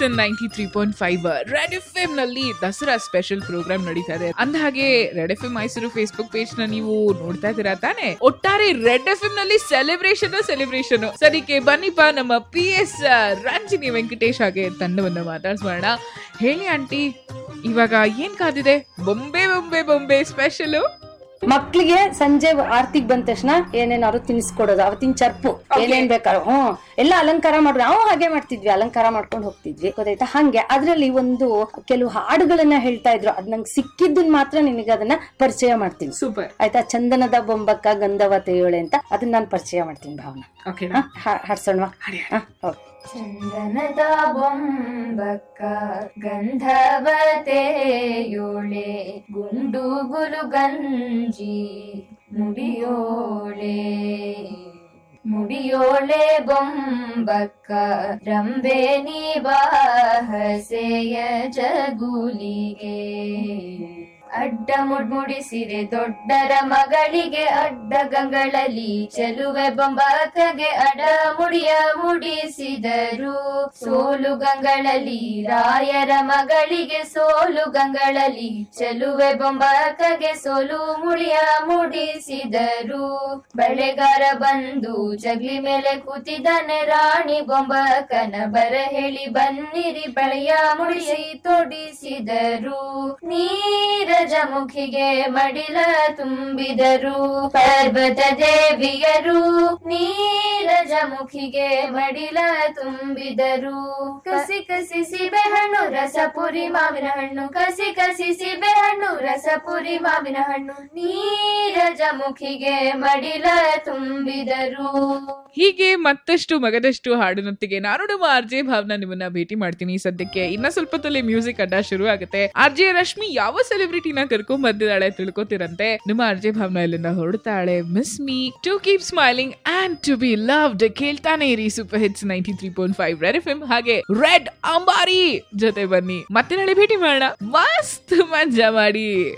hits ninety three point five Red F M ನಲ್ಲಿ Dasara special program ನಡೀತಾ ಇದೆ ಅಂದ ಹಾಗೆ Red F M Mysuru Facebook page ನ ನೀವು ನೋಡ್ತಾ ಇದ್ದೀರಾ ತಾನೆ ಒಟ್ಟಾರೆ ರೆಡ್ ಎಫ್ ಎಂ ನಲ್ಲಿ ಸೆಲೆಬ್ರೇಷನ್ ಸೆಲೆಬ್ರೇಷನ್ ಸರಿಕೆ ಬನ್ನಿಪ್ಪ ನಮ್ಮ ಪಿ ಎಸ್ ರಂಜಿನಿ ವೆಂಕಟೇಶ್ ಹಾಗೆ ತಂಡವನ್ನ ಮಾತಾಡ್ಸೋಣ ಹೇಳಿ ಆಂಟಿ ಇವಾಗ ಏನ್ ಕಾದಿದೆ ಬೊಂಬೆ ಬೊಂಬೆ ಬೊಂಬೆ ಸ್ಪೆಷಲ್ ಮಕ್ಳಿಗೆ ಸಂಜೆ ಆರ್ತಿಗ್ ಬಂದ ತಕ್ಷಣ ಏನೇನಾದ್ರು ತಿನ್ಸ್ಕೊಡೋದು ಅವತ್ತಿನ ಚರ್ಪು ಏನೇನ್ ಬೇಕಾದ್ರು ಹ್ಮ್ ಎಲ್ಲ ಅಲಂಕಾರ ಮಾಡೋದು ನಾವು ಹಾಗೆ ಮಾಡ್ತಿದ್ವಿ ಅಲಂಕಾರ ಮಾಡ್ಕೊಂಡು ಹೋಗ್ತಿದ್ವಿ ಗೊತ್ತಾಯ್ತಾ ಹಂಗೆ ಅದ್ರಲ್ಲಿ ಒಂದು ಕೆಲವು ಹಾಡುಗಳನ್ನ ಹೇಳ್ತಾ ಇದ್ರು ಅದ್ ನಂಗೆ ಸಿಕ್ಕಿದ್ದನ್ ಮಾತ್ರ ನಿನಗೆ ಅದನ್ನ ಪರಿಚಯ ಮಾಡ್ತೀನಿ ಸೂಪರ್ ಆಯ್ತಾ ಚಂದನದ ಬೊಂಬಕ್ಕ ಗಂಧವ ತೆಯೋಳೆ ಅಂತ ಅದನ್ನ ನಾನು ಪರಿಚಯ ಮಾಡ್ತೀನಿ ಭಾವನ ಓಕೆ ಹಾಡ್ಸೋಣವಾ ಹಾ ಓಕೆ ಚಂದನದ ಬೊಂಬಕ್ಕ ಗಂಧವತೆಯೋಳೆ ಗುಂಡು ಗುಲು ಗಂಜಿ ಮುಡಿಯೋಳೆ ಮುಡಿಯೋಳೆ ಬೊಂಬಕ್ಕ ರಂಬೆ ನಿವಾಹಸೆಯ ಜಗುಲಿಗೆ ಅಡ್ಡ ಮುಡ್ಮುಡಿಸಿರೆ ದೊಡ್ಡರ ಮಗಳಿಗೆ ಅಡ್ಡ ಗಂಗಳಲ್ಲಿ ಚೆಲುವೆ ಬೊಂಬಕ್ಕಗೆ ಅಡ ಮುಡಿಯ ಮುಡಿಸಿದರು ಸೋಲು ಗಂಗಳಲ್ಲಿ ರಾಯರ ಮಗಳಿಗೆ ಸೋಲು ಗಂಗಳಲ್ಲಿ ಚೆಲುವೆ ಬೊಂಬಕ್ಕಗೆ ಸೋಲು ಮುಡಿಯ ಮುಡಿಸಿದರು ಬಳೆಗಾರ ಬಂದು ಜಗ್ಲಿ ಮೇಲೆ ಕೂತಿದ್ದಾನೆ ರಾಣಿ ಬೊಂಬಕ್ಕನ ಬರ ಹೇಳಿ ಬನ್ನಿರಿ ಬಳೆಯ ಮುಡಿಸಿ ತೊಡಿಸಿದರು ನೀರಜ ಮುಖಿಗೆ ಮಡಿಲ ತುಂಬಿದರು ಪರ್ವತ ದೇವಿಯರು ನೀರಜ ಮುಖಿಗೆ ಮಡಿಲ ತುಂಬಿದರು ಕಸಿ ಕಸಿ ಸಿಬೆ ಹಣ್ಣು ರಸಪುರಿ ಮಾವಿನ ಹಣ್ಣು ಕಸಿ ಕಸಿ ಸಿಬೆ ಹಣ್ಣು ರಸಪುರಿ ಮಾವಿನ ಹಣ್ಣು ನೀರಜ ಮುಖಿಗೆ ಮಡಿಲ ತುಂಬಿದರು ಹೀಗೆ ಮತ್ತಷ್ಟು ಮಗದಷ್ಟು ಹಾಡಿನೊತ್ತಿಗೆ ನಾನು ನಮ್ಮ ಆರ್ ಜೆ ಭಾವನ ನಿಮ್ಮನ್ನ ಭೇಟಿ ಮಾಡ್ತೀನಿ ಸದ್ಯಕ್ಕೆ ಇನ್ನ ಸ್ವಲ್ಪ ಹೊತ್ತಲ್ಲಿ ಮ್ಯೂಸಿಕ್ ಅಡ್ಡ ಶುರು ಆಗುತ್ತೆ ಆರ್ ಜೆ ರಶ್ಮಿ ಯಾವ ಸೆಲೆಬ್ರಿಟಿನ ಕರ್ಕೊಂಡ್ ಬಂದಿದ್ದಾಳೆ ತಿಳ್ಕೊತಿರಂತೆ ನಿಮ್ಮ ಆರ್ ಜೆ ಭಾವನ ಇಲ್ಲಿಂದ ಹೊರಡ್ತಾಳೆ miss me to keep smiling and to be loved ಕೇಳ್ತಾನೆ ಇರಿ super hits ninety three point five Red F M ಹಾಗೆ ರೆಡ್ ಅಂಬಾರಿ ಜೊತೆ ಬನ್ನಿ ಮತ್ತೆ ನಾಳೆ ಭೇಟಿ ಮಾಡೋಣ ಮಸ್ತ್ ಮಜಾ ಮಾಡಿ